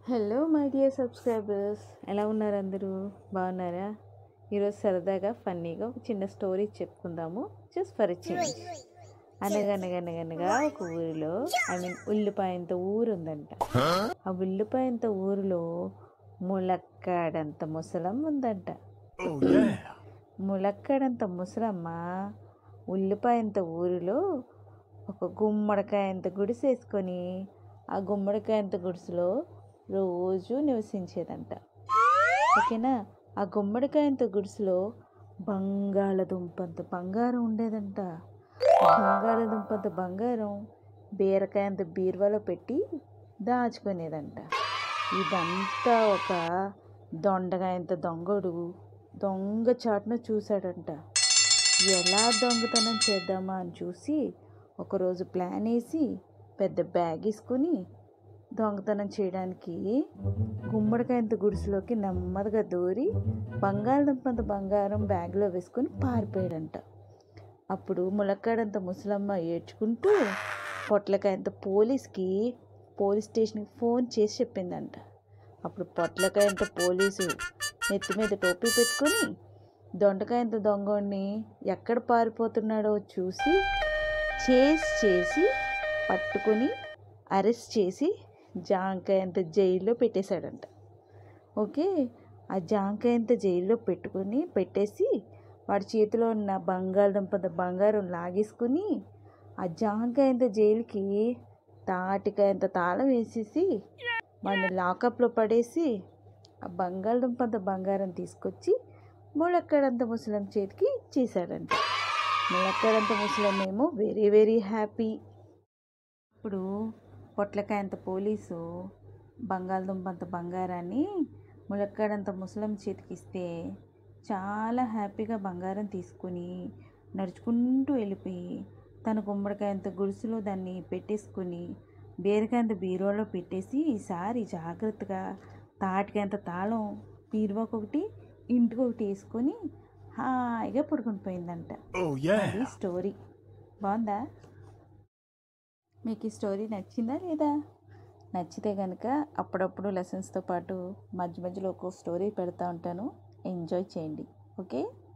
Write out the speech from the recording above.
Hello my dear subscribers ఎలా ఉన్నారు అందరూ బాగున్నారా ఈరోజు సరదాగా ఫన్నీగా ఒక చిన్న స్టోరీ చెప్పుకుందాము జస్ట్ ఫర్ చేంజ్ అనగనగనగనగా ఒక ఊరిలో ఐ మీన్ ఉల్లిపాయంత ఊరు ఉందంట ఆ ఉల్లిపాయంత ఊరిలో ములక్కాడంత ముసలం ఉందంట Oh yeah. ములక్కాడంత ముసలమ్మ ఉల్లిపాయంత ఊరిలో ఒక గుమ్మడికాయంత గుడిసేసుకొని ఆ గుమ్మడికాయంత గుడిసెలో రోజు నివసించేదంట ఓకేనా ఆ గుమ్మడికాయంత గుడిసెలో బంగాళదుంపంత బంగారం ఉండేదంట ఆ బంగాళదుంపంత బంగారం బీరకాయంత బీరువాలో పెట్టి దాచుకునేదంట ఇదంతా ఒక దొండగాయంత దొంగడు దొంగ చాటున చూశాడంట ఎలా దొంగతనం చేద్దామా అని చూసి ఒకరోజు ప్లాన్ వేసి పెద్ద బ్యాగ్ వేసుకొని దొంగతనం చేయడానికి గుమ్మడికాయంత గుడిసెలోకి నెమ్మదిగా దూరి బంగాళదుంపంత బంగారం బ్యాగ్లో వేసుకొని పారిపోయాడంట అప్పుడు ములక్కాడంత ముసలమ్మ ఏడ్చుకుంటూ పొట్లకాయంత పోలీస్కి పోలీస్ స్టేషన్కి ఫోన్ చేసి చెప్పిందంట అప్పుడు పొట్లకాయంత పోలీసు నెత్తి మీద టోపీ పెట్టుకొని దొండకాయంత దొంగని ఎక్కడ పారిపోతున్నాడో చూసి చేసి చేసి పట్టుకొని అరెస్ట్ చేసి జాంకాయంత జైల్లో పెట్టేశాడంట ఓకే ఆ జాంకాయంత జైల్లో పెట్టుకొని పెట్టేసి వాడి చేతిలో ఉన్న బంగాళదుంపంత బంగారం లాగేసుకుని ఆ జాంకాయంత జైలుకి తాటికాయంత తాళం వేసేసి వాడిని లాకప్లో పడేసి ఆ బంగాళదుంపంత బంగారం తీసుకొచ్చి ములక్కడంత ముసలం చేతికి ఇచ్చేసాడంట ములక్కడంత ముసలం ఏమో వెరీ వెరీ హ్యాపీ ఇప్పుడు పొట్లకాయంత పోలీసు బంగాళదుంపంత బంగారాన్ని ములక్కాడంత ముసలం చేతికిస్తే చాలా హ్యాపీగా బంగారం తీసుకుని నడుచుకుంటూ వెళ్ళిపోయి తన గుమ్మడికాయంత గుడిసెలో దాన్ని పెట్టేసుకుని బీరకాయంత బీరువాలో పెట్టేసి ఈసారి జాగ్రత్తగా తాటికాయంత తాళం బీరువాకి ఒకటి ఇంటికి ఒకటి వేసుకొని హాయిగా పడుకొని పోయిందంట Oh అది yeah. స్టోరీ బాగుందా మీకు ఈ స్టోరీ నచ్చిందా లేదా నచ్చితే కనుక అప్పుడప్పుడు లెసన్స్తో పాటు మధ్య మధ్యలో ఒక్కో స్టోరీ పెడతా ఉంటాను ఎంజాయ్ చేయండి ఓకే